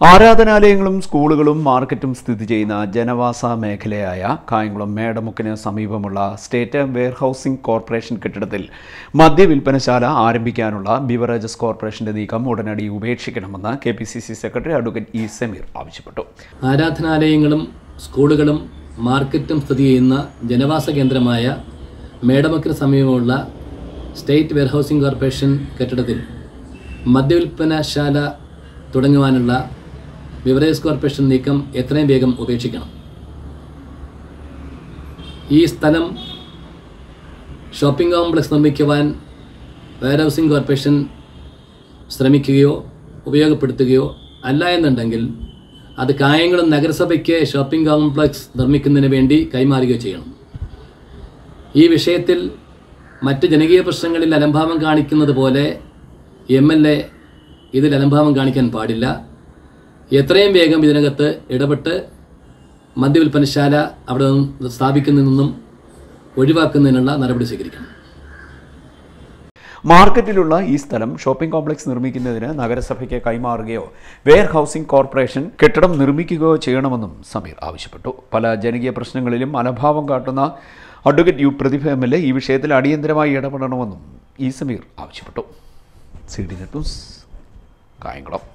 ആരാധനാലയങ്ങളും സ്കൂളുകളും മാർക്കറ്റും സ്ഥിതി ചെയ്യുന്ന ജനവാസ മേഖലയായ കായംകുളം മേടമുക്കിന് സമീപമുള്ള സ്റ്റേറ്റ് വെയർഹൌസിംഗ് കോർപ്പറേഷൻ കെട്ടിടത്തിൽ മദ്യവിൽപ്പനശാല ആരംഭിക്കാനുള്ള ബിവറേജസ് കോർപ്പറേഷന്റെ നീക്കം ഉടനടി ഉപേക്ഷിക്കണമെന്ന് K P C C secretary advocate E Sameer ആവശ്യപ്പെട്ടു ആരാധനാലയങ്ങളും സ്കൂളുകളും മാർക്കറ്റും സ്ഥിതി ചെയ്യുന്ന ജനവാസ കേന്ദ്രമായ മേടമക്കിന് സമീപമുള്ള സ്റ്റേറ്റ് വെയർഹൌസിംഗ് കോർപ്പറേഷൻ കെട്ടിടത്തിൽ മദ്യവിൽപ്പനശാല തുടങ്ങുവാനുള്ള ബിവറേജ് കോർപ്പറേഷൻ നീക്കം എത്രയും വേഗം ഉപേക്ഷിക്കണം ഈ സ്ഥലം ഷോപ്പിംഗ് കോംപ്ലക്സ് നിർമ്മിക്കുവാൻ വെയർഹൌസിംഗ് കോർപ്പറേഷൻ ശ്രമിക്കുകയോ ഉപയോഗപ്പെടുത്തുകയോ അല്ല എന്നുണ്ടെങ്കിൽ അത് കായംകുളം നഗരസഭയ്ക്ക് ഷോപ്പിംഗ് കോംപ്ലക്സ് നിർമ്മിക്കുന്നതിന് വേണ്ടി കൈമാറുകയോ ചെയ്യണം ഈ വിഷയത്തിൽ മറ്റ് ജനകീയ പ്രശ്നങ്ങളിൽ അലംഭാവം കാണിക്കുന്നത് പോലെ എം എൽ എ ഇതിൽ അലംഭാവം കാണിക്കാൻ പാടില്ല എത്രയും വേഗം ഇതിനകത്ത് ഇടപെട്ട് മദ്യവിൽപ്പനശാല അവിടെ നിന്ന് സ്ഥാപിക്കുന്നതിൽ നിന്നും ഒഴിവാക്കുന്നതിനുള്ള നടപടി സ്വീകരിക്കണം മാർക്കറ്റിലുള്ള ഈ സ്ഥലം ഷോപ്പിംഗ് കോംപ്ലക്സ് നിർമ്മിക്കുന്നതിന് നഗരസഭയ്ക്ക് കൈമാറുകയോ വെയർ ഹൗസിംഗ് കോർപ്പറേഷൻ കെട്ടിടം നിർമ്മിക്കുകയോ ചെയ്യണമെന്നും സമീർ ആവശ്യപ്പെട്ടു പല ജനകീയ പ്രശ്നങ്ങളിലും അലഭാവം കാട്ടുന്ന advocate U Prathibha M L A ഈ വിഷയത്തിൽ അടിയന്തരമായി ഇടപെടണമെന്നും ഇ സമീർ ആവശ്യപ്പെട്ടു C D net news Kayamkulam